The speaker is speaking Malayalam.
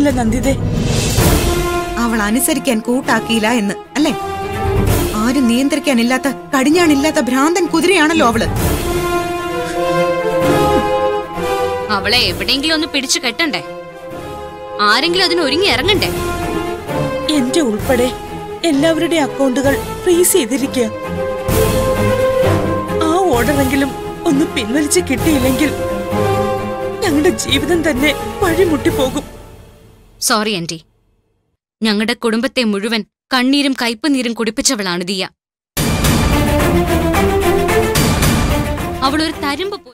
പറഞ്ഞില്ല നന്ദിതേ അവൾ അനുസരിക്കാൻ കൂട്ടാക്കിയില്ല എന്ന് അല്ലേ ആരും നിയന്ത്രിക്കാനില്ലാത്ത കടിഞ്ഞാണില്ലാത്ത ഭ്രാന്തൻ കുതിരയാണല്ലോ അവള് അവളെ എവിടെയെങ്കിലും ഒന്ന് പിടിച്ചു കെട്ടണ്ടേ ആരെങ്കിലും അതിന് ഒരുങ്ങി ഇറങ്ങണ്ടേ എന്റെ ഉൾപ്പെടെ എല്ലാവരുടെ അക്കൗണ്ടുകൾ ഫ്രീസ് ചെയ്തിരിക്കുക ആ ഓർഡറെങ്കിലും ഒന്ന് പിൻവലിച്ച് കിട്ടിയില്ലെങ്കിൽ ഞങ്ങളുടെ ജീവിതം തന്നെ വഴിമുട്ടിപ്പോകും സോറി ആന്റി ഞങ്ങളുടെ കുടുംബത്തെ മുഴുവൻ കണ്ണീരും കയ്പുനീരും കുടിപ്പിച്ചവളാണ് ദിയ അവളൊരു തരുമ്പ് പോ-